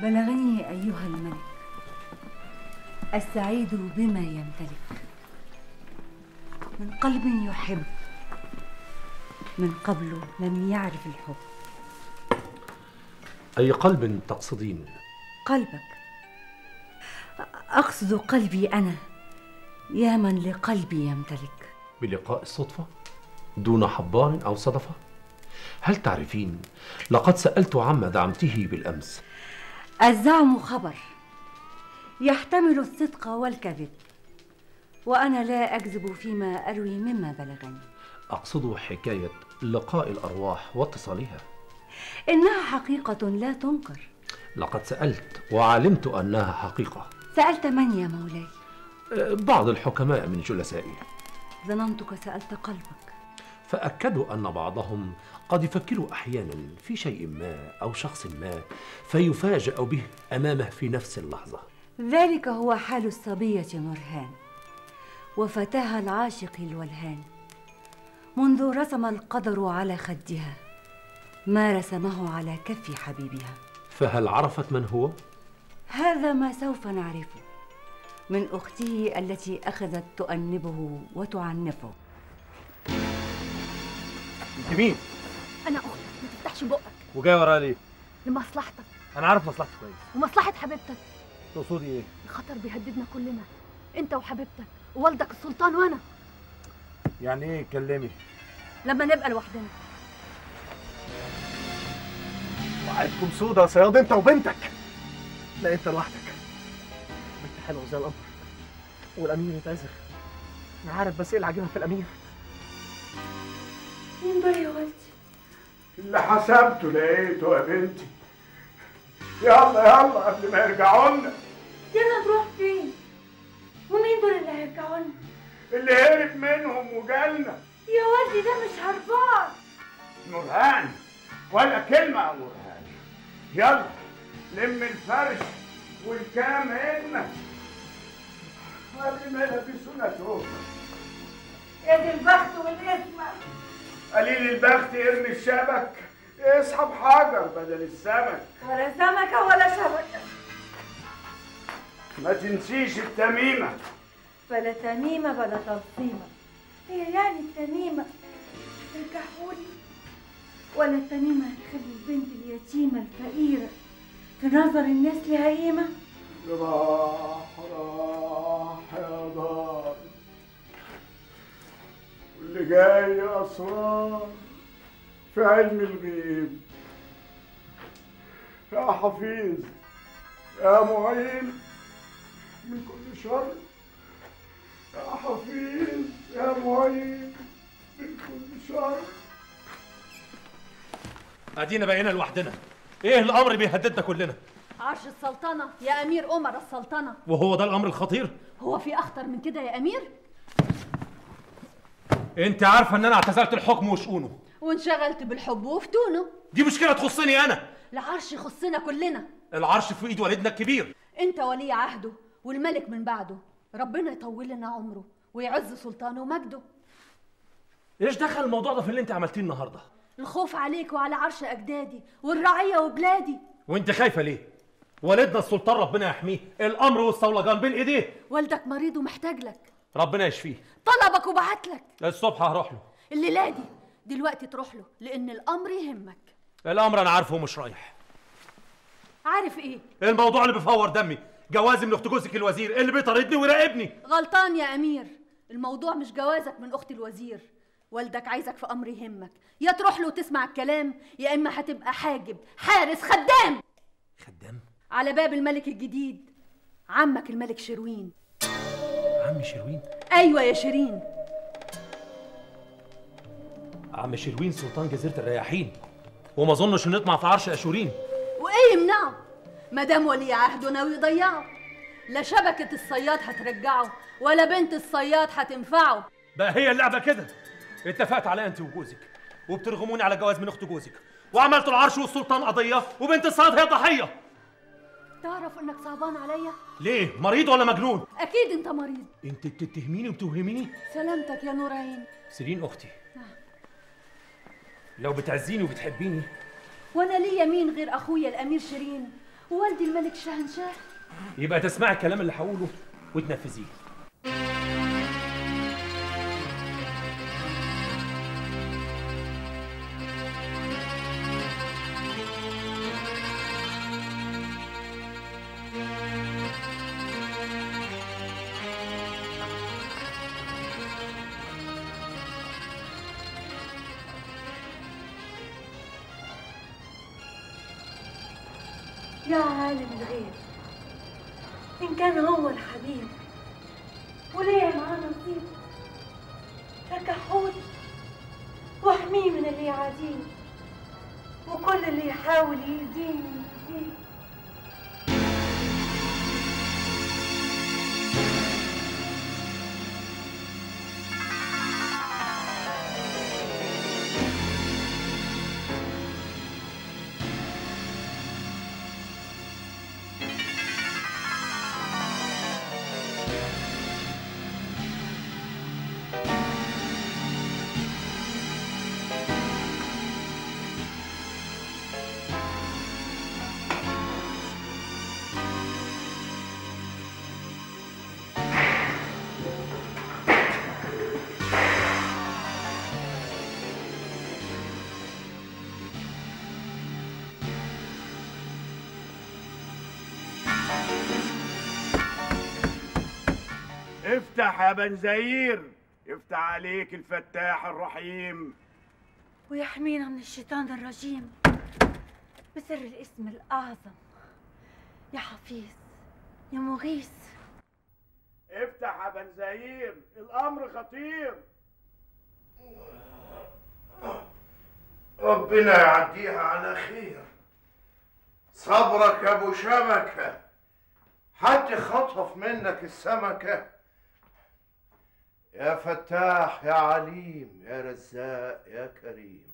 بلغني أيها الملك السعيد بما يمتلك من قلب يحب من قبل لم يعرف الحب أي قلب تقصدين؟ قلبك أقصد قلبي أنا يا من لقلبي يمتلك بلقاء الصدفة؟ دون حبار أو صدفة؟ هل تعرفين لقد سألت عما دعمته بالأمس الزعم خبر يحتمل الصدق والكذب وأنا لا أكذب فيما أروي مما بلغني أقصد حكاية لقاء الأرواح واتصالها إنها حقيقة لا تنكر لقد سألت وعلمت أنها حقيقة سألت من يا مولاي؟ بعض الحكماء من جلسائي ظننتك سألت قلبك فأكدوا أن بعضهم قد يفكر أحيانا في شيء ما أو شخص ما فيفاجأ به أمامه في نفس اللحظة ذلك هو حال الصبية نورهان وفتاها العاشق الولهان منذ رسم القدر على خدها ما رسمه على كف حبيبها فهل عرفت من هو؟ هذا ما سوف نعرفه من أخته التي أخذت تؤنبه وتعنفه انت مين؟ انا اختك ما تفتحش بقك وجاي ورايا ليه؟ لمصلحتك انا عارف مصلحتي كويس ومصلحه حبيبتك تقصدي ايه؟ الخطر بيهددنا كلنا انت وحبيبتك ووالدك السلطان وانا يعني ايه اتكلمي؟ لما نبقى لوحدنا وعيدكم سودا يا صياد انت وبنتك لا انت لوحدك بنت حلوه زي القمر والامير يتعزر انا عارف بس ايه العجيبه في الامير مين دول يا والدي؟ اللي حسبته لقيته يا بنتي يلا يلا قبل ما يرجعوا لنا يلا نروح فين؟ ومين دول اللي هيرجعوا لنا؟ اللي هرب منهم وجالنا يا والدي ده مش هربان نورهان ولا كلمة يا نورهان يلا لم الفرش والكام هنا قبل ما يلبسونا توبة يا دي البخت والاسمة قليل البخت يرمي الشبك يسحب حجر بدل السمك ولا سمكة ولا شبكة ما تنسيش التميمة بلا تميمة بلا تلصيمة هي يعني التميمة ترجعهولي ولا التميمة هتخلي البنت اليتيمة الفقيرة في نظر الناس لها قيمة راح راح يا دار واللي جاي أسرار في علم الغيب يا حفيظ يا معين من كل شر يا حفيظ يا معين من كل شر أدينا بقينا لوحدنا إيه الأمر بيهددنا كلنا عرش السلطنه يا امير امر السلطنه وهو ده الأمر الخطير هو في اخطر من كده يا امير أنت عارفة إن أنا اعتزلت الحكم وشؤونه وانشغلت بالحب وفتونه دي مشكلة تخصني أنا العرش يخصنا كلنا العرش في إيد والدنا الكبير انت ولي عهده والملك من بعده ربنا يطول لنا عمره ويعز سلطانه ومجده إيش دخل الموضوع ده في اللي أنت عملتيه النهاردة الخوف عليك وعلى عرش اجدادي والرعيه وبلادي وأنت خايفة ليه والدنا السلطان ربنا يحميه الأمر والصولجان بين إيديه والدك مريض ومحتاج لك ربنا يشفيه طلبك وبعت لك الصبح هروح له الليله دي دلوقتي تروح له لان الامر يهمك الأمر أنا عارفه ومش رايح عارف ايه الموضوع اللي بيفور دمي جوازي من اخت جوزك الوزير اللي بيطاردني ويراقبني غلطان يا امير الموضوع مش جوازك من اخت الوزير والدك عايزك في امر يهمك يا تروح له وتسمع الكلام يا اما هتبقى حاجب حارس خدام خدام على باب الملك الجديد عمك الملك شروين عم شروين ايوه يا شيرين عم شروين سلطان جزيرة الرياحين وما اظنش انه يطمع في عرش اشورين وايه يمنعه مادام ولي عهده ناوي يضيعه لا شبكة الصياد هترجعه ولا بنت الصياد هتنفعه بقى هي اللعبة كده اتفقت على انت وجوزك وبترغموني على جواز من اخت جوزك وعملت العرش والسلطان قضية وبنت الصياد هي ضحية تعرف انك صعبان عليا ليه مريض ولا مجنون اكيد انت مريض انت بتتهميني وبتوهميني سلامتك يا نور عين سيرين اختي لو بتعزيني وبتحبيني وانا ليا مين غير اخويا الامير شيرين ووالدي الملك شاهنشاه يبقى تسمعي الكلام اللي هقوله وتنفذيه يا عالم الغيب إن كان هو الحبيب وليه معاه نصيب ركحوني واحميه من اللي يعاديني وكل اللي يحاول يأذيني يأذيني افتح يا بنزير يفتح عليك الفتاح الرحيم ويحمينا من الشيطان الرجيم بسر الاسم الأعظم يا حفيظ يا مغيث افتح يا بنزير الامر خطير ربنا يعديها على خير صبرك يا ابو شبكه حد خطف منك السمكه يا فتاح يا عليم يا رزاق يا كريم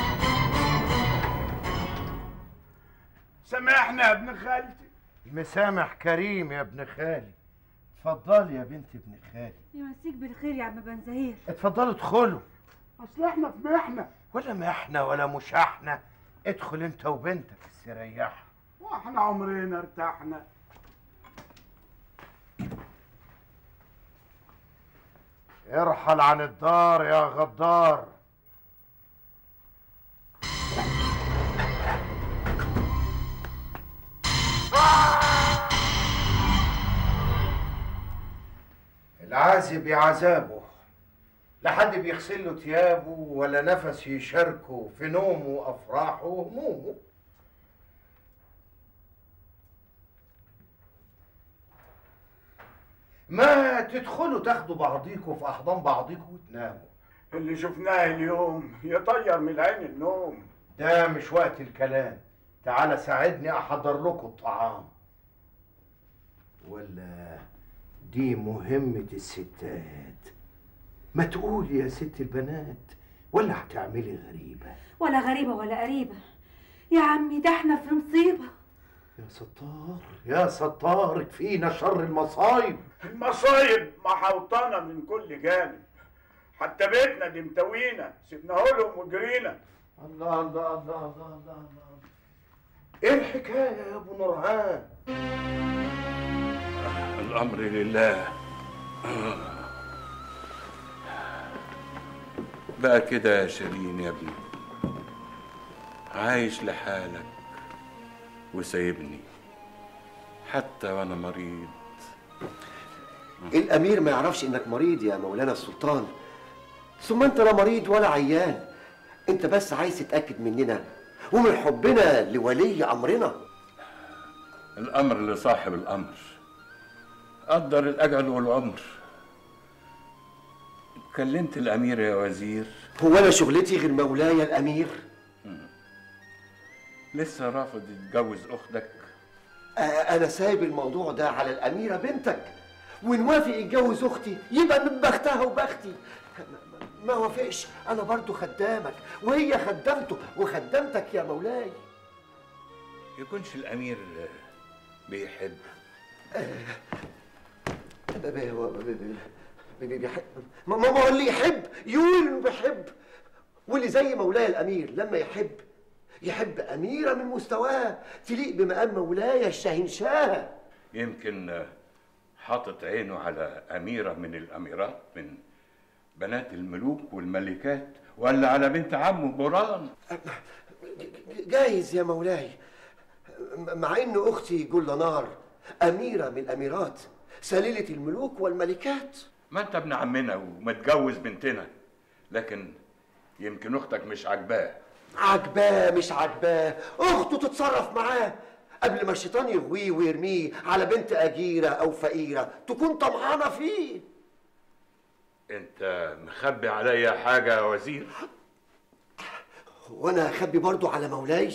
سامحنا يا ابن خالتي المسامح كريم يا ابن خالي اتفضلي يا بنت ابن خالي يمسيك بالخير يا عم بنزهير اتفضلوا ادخلوا اصل احنا في محنه ولا محنة ولا مش احنا ادخل انت وبنتك استريحوا واحنا عمرنا ارتحنا ارحل عن الدار يا غدار العازب عذابه لا حد بيغسل له ثيابه ولا نفس يشاركه في نومه وافراحه وهمومه ما تدخلوا تاخدوا بعضيكوا في احضان بعضيكوا وتناموا اللي شفناه اليوم يطير من العين النوم ده مش وقت الكلام تعالى ساعدني احضر لكم الطعام ولا دي مهمة الستات ما تقولي يا ست البنات ولا هتعملي غريبة ولا غريبة ولا قريبة يا عمي ده احنا في مصيبة يا ستار يا ستار اكفينا شر المصايب المصايب محوطانة من كل جانب حتى بيتنا اللي متوينا سيبناه لهم وجرينا الله الله الله الله الله الله ايه الحكاية يا ابو نورهان الأمر لله بقى كده يا شيرين يا ابني عايش لحالك وسايبني حتى وانا مريض الامير ما يعرفش انك مريض يا مولانا السلطان ثم انت لا مريض ولا عيان انت بس عايز تتاكد مننا ومن حبنا لولي امرنا الأمر لصاحب الأمر قدر الأجل والعمر كلمت الأمير يا وزير هو انا شغلتي غير مولاي الامير لسه رافض يتجوز أختك آه، انا سايب الموضوع ده على الاميره بنتك ونوافق يتجوز اختي يبقى من بختها وبختي ما- ما وافقش انا برضو خدامك وهي خدمته وخدمتك يا مولاي يكونش الأمير بيحب ب- ب- هو ب- ب- ب- ب- بيحب ما ما هو اللي يحب يقول انه بيحب واللي زي مولاي الامير لما يحب يحب أميرة من مستواه تليق بمقام مولاي الشاهنشاه يمكن آه، حاطط عينه على أميرة من الأميرات من بنات الملوك والملكات ولا على بنت عمه بران جايز يا مولاي م- مع إن أختي جل نار أميرة من الأميرات سليلة الملوك والملكات ما انت ابن عمنا ومتجوز بنتنا لكن يمكن اختك مش عاجباه عجباه مش عجباه أخته تتصرف معاه قبل ما الشيطان يغويه ويرميه على بنت أجيرة أو فقيرة تكون طمعانة فيه انت مخبي عليا حاجة يا وزير وأنا أخبي برضو على مولاي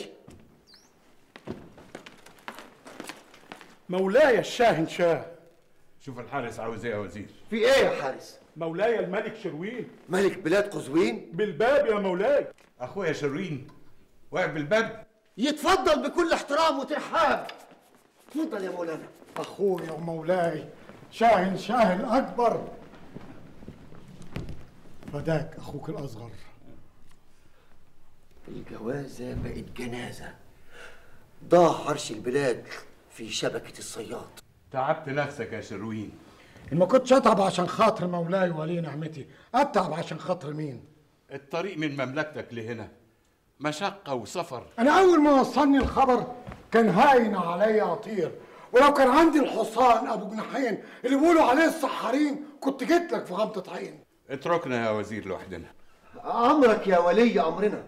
مولاي الشاهنشاه شوف الحارس عاوز ايه يا وزير في إيه يا حارس؟ مولاي الملك شروين ملك بلاد قزوين بالباب يا مولاي اخويا شيرين واقف بالباب يتفضل بكل احترام وترحاب اتفضل يا مولانا أخوي ومولاي شاهن شاه الأكبر فداك أخوك الأصغر الجوازة بقت جنازة ضاع عرش البلاد في شبكة الصياد تعبت نفسك يا شروين ما كنتش أتعب عشان خاطر مولاي ولي نعمتي أتعب عشان خاطر مين الطريق من مملكتك لهنا مشقة وسفر أنا أول ما وصلني الخبر كان هاين عليا أطير ولو كان عندي الحصان أبو جناحين اللي بيقولوا عليه السحارين كنت جيت لك في غمضة عين اتركنا يا وزير لوحدنا أمرك يا ولي أمرنا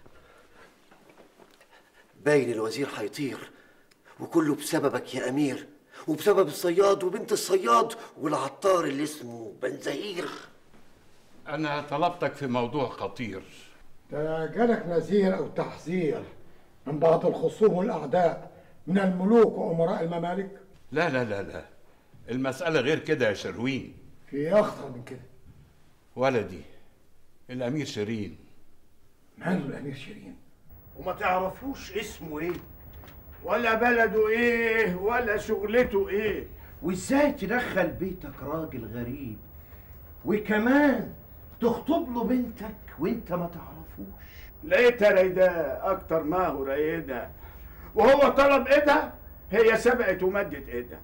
باين الوزير هيطير وكله بسببك يا أمير وبسبب الصياد وبنت الصياد والعطار اللي اسمه بنزهير انا طلبتك في موضوع خطير ده جالك نذير أو تحذير من بعض الخصوم والأعداء من الملوك وأمراء الممالك لا لا لا لا المسألة غير كده يا شروين في أخطر من كده ولدي الأمير شيرين ماله الأمير شيرين وما تعرفوش اسمه ايه ولا بلده ايه ولا شغلته ايه وازاي تدخل بيتك راجل غريب وكمان تخطب له بنتك وانت ما تعرفوش لقيتها رايداه اكتر ما هو رايدها وهو طلب ايدها هي سبقت ومدت ايدها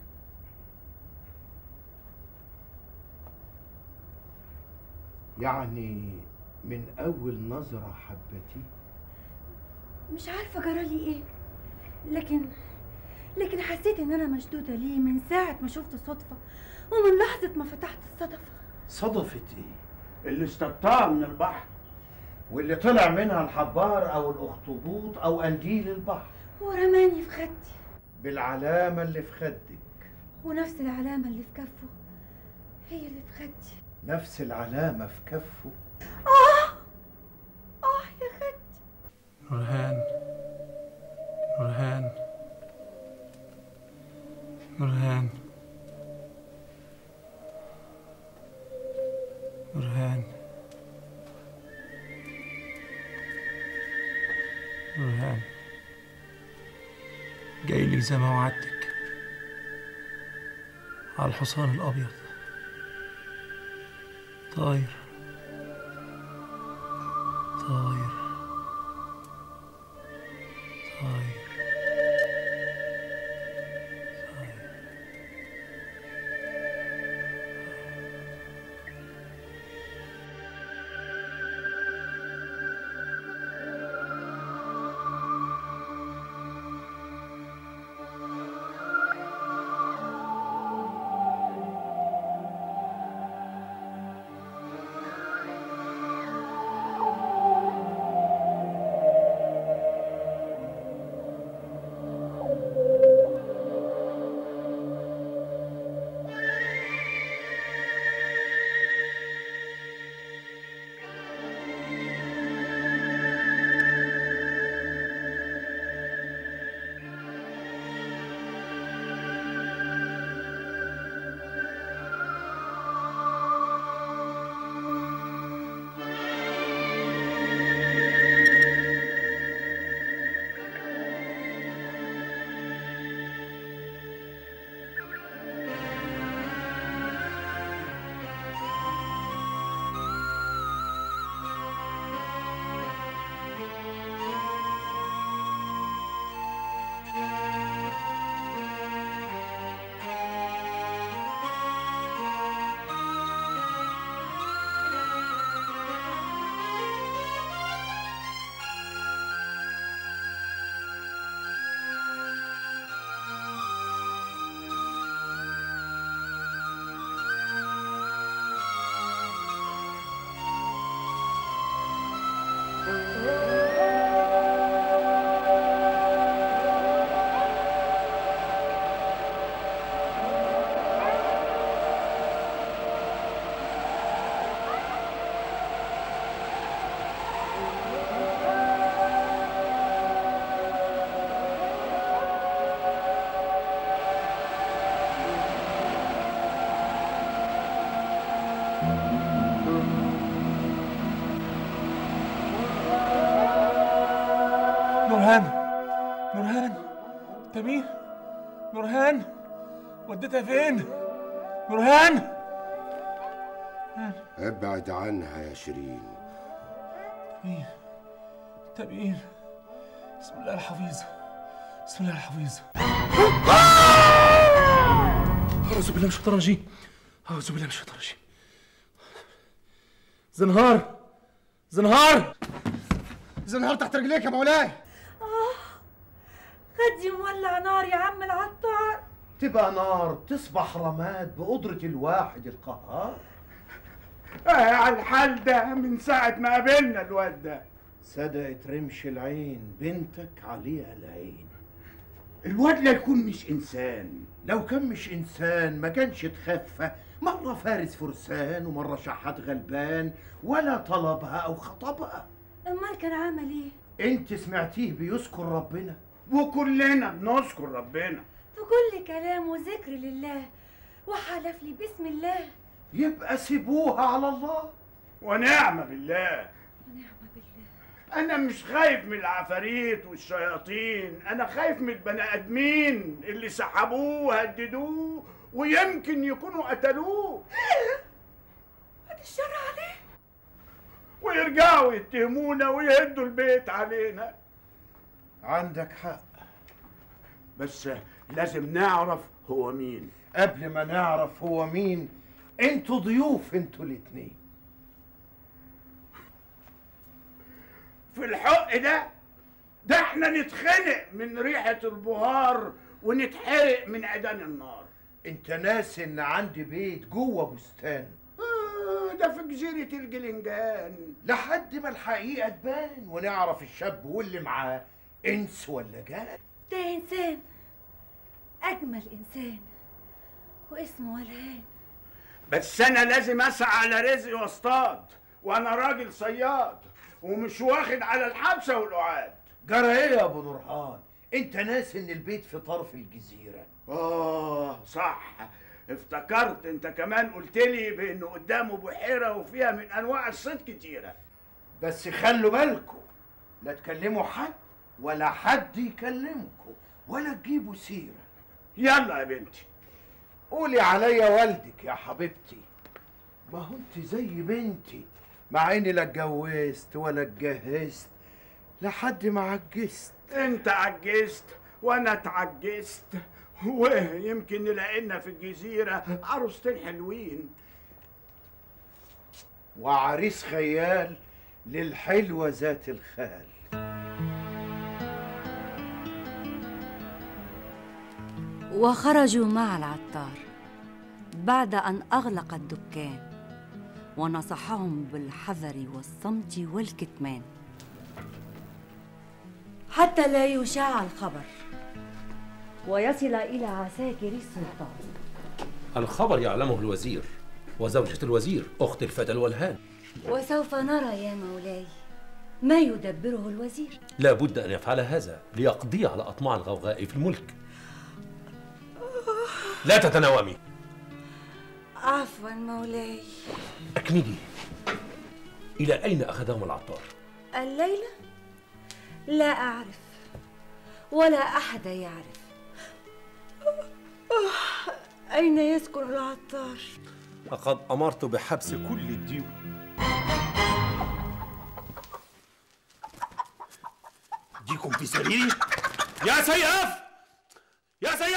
يعني من اول نظرة حبتي مش عارفة جرالي ايه لكن لكن حسيت ان انا مشدودة ليه من ساعة ما شفت صدفة ومن لحظة ما فتحت الصدفة صدفت ايه اللي استبطاها من البحر واللي طلع منها الحبار او الاخطبوط او قنديل البحر ورماني في خدي بالعلامة اللي في خدك ونفس العلامة اللي في كفه هي اللي في خدي نفس العلامة في كفه اه اه يا خدي نورهان نورهان نورهان نورهان نورهان جاي لي زي ما وعدتك على الحصان الأبيض طاير طاير طاير نورهان نورهان انت مين نورهان وديتها فين نورهان ابعد عنها يا شيرين مين انت مين بسم الله الحفيظ بسم الله الحفيظ أعوذ بالله من الشيطان الرجيم أعوذ بالله من الشيطان الرجيم زنهار زنهار زنهار تحت رجليك يا مولاي خدي مولع نار يا عم العطار تبقى نار تصبح رماد بقدرة الواحد القهار آه على الحال ده من ساعة ما قابلنا الواد ده صدقت رمش العين بنتك عليها العين الواد لا يكون مش إنسان لو كان مش إنسان ما كانش اتخفى مرة فارس فرسان ومرة شحات غلبان ولا طلبها أو خطبها امال كان عمل ايه انت سمعتيه بيذكر ربنا وكلنا بنذكر ربنا في كل كلامه ذكر لله وحلف لي بسم الله يبقى سيبوها على الله ونعم بالله ونعم بالله أنا مش خايف من العفاريت والشياطين أنا خايف من البني آدمين اللي سحبوه وهددوه ويمكن يكونوا قتلوه بعد الشر عليه ويرجعوا يتهمونا ويهدوا البيت علينا عندك حق بس لازم نعرف هو مين قبل ما نعرف هو مين انتوا ضيوف انتوا الاتنين في الحق ده ده احنا نتخنق من ريحة البهار ونتحرق من عيدان النار انت ناسي ان عندي بيت جوه بستان آه، ده في جزيرة الجلنجان لحد ما الحقيقة تبان ونعرف الشاب واللي معاه انس ولا جان ده انسان اجمل انسان واسمه ولهان بس انا لازم اسعى على رزقي واصطاد وانا راجل صياد ومش واخد على الحبسة والقعاد جرى ايه يا ابو نورهان انت ناسي ان البيت في طرف الجزيرة اه صح افتكرت انت كمان قلت لي بانه قدامه بحيرة وفيها من انواع الصيد كتيرة بس خلوا بالكم لا تكلموا حد ولا حد يكلمكم ولا تجيبوا سيرة يلا يا بنتي قولي عليا والدك يا حبيبتي ما هو انت زي بنتي مع اني لا اتجوزت ولا اتجهزت لحد ما عجزت انت عجزت وانا اتعجزت ويمكن نلاقينا في الجزيرة عروستين حلوين وعريس خيال للحلوة ذات الخال وخرجوا مع العطار بعد أن أغلق الدكان ونصحهم بالحذر والصمت والكتمان حتى لا يشاع الخبر ويصل إلى عساكر السلطان الخبر يعلمه الوزير وزوجة الوزير أخت الفتى الولهان وسوف نرى يا مولاي ما يدبره الوزير لا بد أن يفعل هذا ليقضي على أطماع الغوغاء في الملك لا تتناومي عفوا مولاي أكملي إلى أين أخذهم العطار؟ الليلة لا أعرف ولا أحد يعرف أين يسكن العطار؟ لقد أمرت بحبس كل الديوان ديكم في سريري يا سياف يا سياف